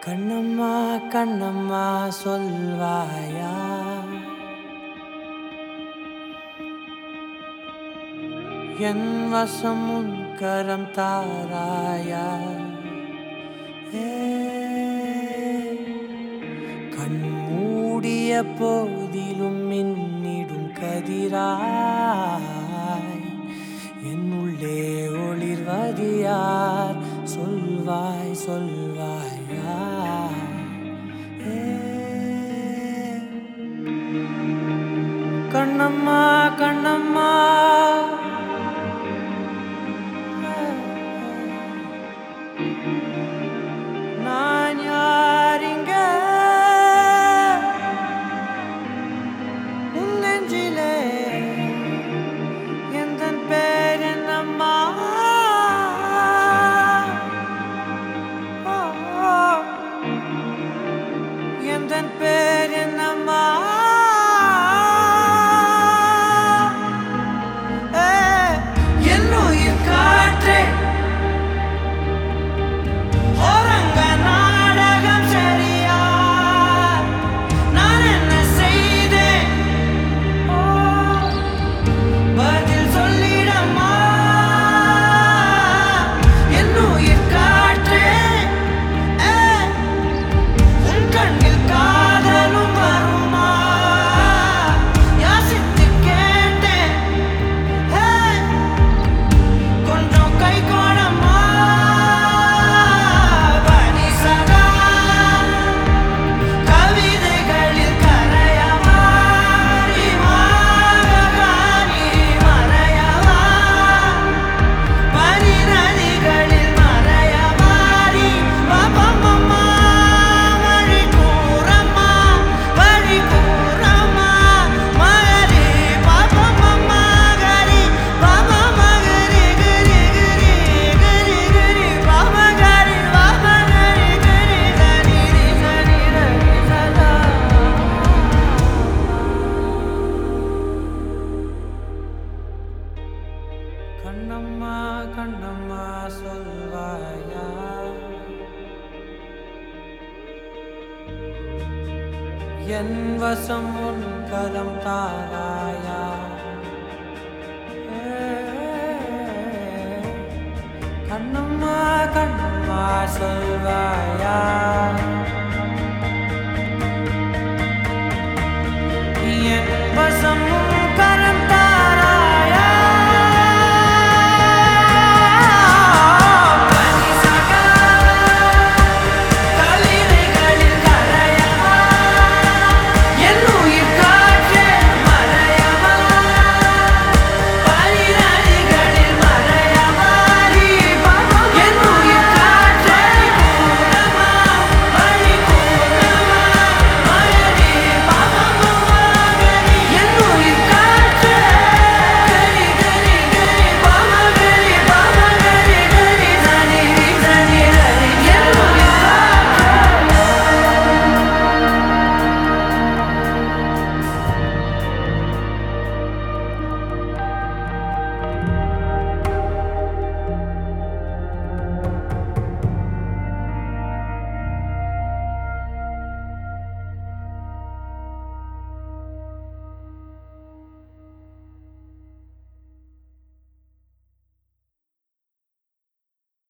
கண்ணம்மா கண்ணம்மா சொல்வாயா என் வசம் உன் கரம் தாராயா ஏ, கண் மூடிய போதிலும் மின்னிடும் கதிராய் என் உள்ளே ஒளிர்வது யார் சொல்வாய் சொல்வாயா ஏ, கண்ணம்மா கண்ணம்மா நான் யாரிங்க உன் நெஞ்சிலே எந்தன் பேர் என்னம்மா ஓ, ஓ. எந்தன் பேர் என்னம்மா ஏ, என் உயிர் காற்றே ஓரங்க நாடகம் சரியா நான் என்ன செய்தேன் ஓ, பதில் சொல்லிடம்மா என் உயிர் காற்றே ஏ, உன் கண்ணில் காதலும் வருமா யாசித்து கேட்டேன் ஏ, கொஞ்சம் கை கோணம்மா பனி சதா கவிதைகளில் கரையவா மாககானி மறையவா பனி நதிகளில் மறையவாரி பாப்பம்மா வழி கூறம்மா வழி கூறம்மா மகரி பாப்பம்மா கரி பாபா மகரி கரி கரி கரி கரி பாபா கரி பாபா கரி கரி கரி ரி சரி ரி சதா கண்ணம்மா கண்ணம்மா சொல்வாயா என் வசம் உன் கரம் தாராயா ஏ, கண்ணம்மா கண்ணம்மா சொல்வாயா